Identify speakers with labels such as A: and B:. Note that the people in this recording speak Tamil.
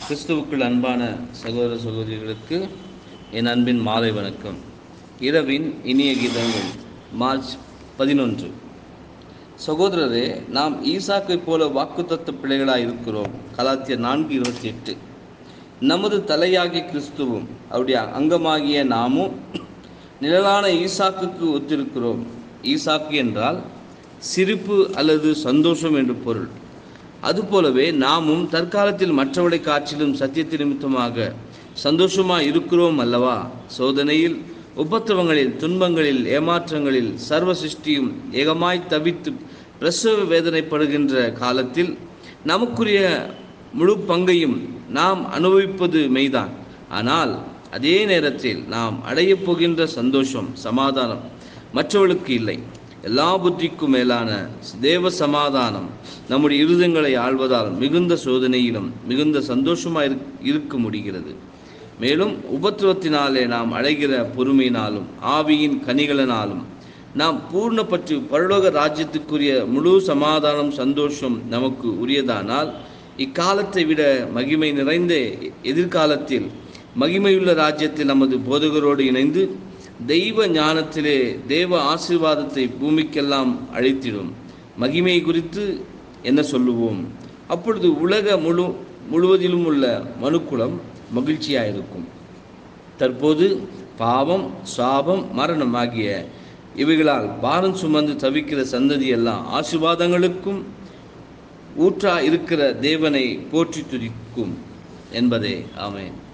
A: கிறிஸ்துவுக்குள் அன்பான சகோதர சகோதரிகளுக்கு என் அன்பின் மாலை வணக்கம் இரவின் இனிய கீதங்கள் மார்ச் பதினொன்று சகோதரரே நாம் ஈசாக்கைப் போல வாக்குத்தத்த பிள்ளைகளாய் இருக்கிறோம் கலாத்தியர் நான்கு இருபத்தி எட்டு நமது தலையாகிய கிறிஸ்துவும் அவருடைய அங்கமாகிய நாமும் நிழலான ஈசாக்குக்கு ஒத்திருக்கிறோம் ஈசாக்கு என்றால் சிரிப்பு அல்லது சந்தோஷம் என்று பொருள் அதுபோலவே நாமும் தற்காலத்தில் மற்றவர்களை காற்றிலும் சத்தியத்தின் நிமித்தமாக சந்தோஷமாக இருக்கிறோம் அல்லவா சோதனையில் உபத்திரவங்களில் துன்பங்களில் ஏமாற்றங்களில் சர்வ சிருஷ்டியும் ஏகமாய் தவித்து பிரசவ வேதனைப்படுகின்ற காலத்தில் நமக்குரிய முழு பங்கையும் நாம் அனுபவிப்பது மெய்தான் ஆனால் அதே நேரத்தில் நாம் அடையப் போகின்ற சந்தோஷம் சமாதானம் மற்றவர்களுக்கு இல்லை எல்லா புத்திக்கும் மேலான தேவ சமாதானம் நம்முடைய இருதயங்களை ஆள்வதால் மிகுந்த சோதனையிலும் மிகுந்த சந்தோஷமாக இரு இருக்க முடிகிறது மேலும் உபத்திரவத்தினாலே நாம் அடைகிற பொறுமையினாலும் ஆவியின் கனிகளினாலும் நாம் பூர்ணப்பட்டு பரலோக ராஜ்யத்துக்குரிய முழு சமாதானம் சந்தோஷம் நமக்கு உரியதானால் இக்காலத்தை விட மகிமை நிறைந்த எதிர்காலத்தில் மகிமையுள்ள ராஜ்யத்தில் நமது போதகரோடு இணைந்து தெய்வ ஞானத்திலே தேவ ஆசீர்வாதத்தை பூமிக்கெல்லாம் அழைத்திடும் மகிமை குறித்து என்ன சொல்லுவோம் அப்பொழுது உலக முழு முழுவதிலும் உள்ள மனுக்குலம் மகிழ்ச்சியாயிருக்கும் தற்போது பாவம் சாபம் மரணம் ஆகிய இவைகளால் பாரம் சுமந்து தவிக்கிற சந்ததி எல்லாம் ஆசீர்வாதங்களுக்கும் ஊற்றா இருக்கிற தேவனை போற்றி துதிக்கும் என்பதே ஆமென்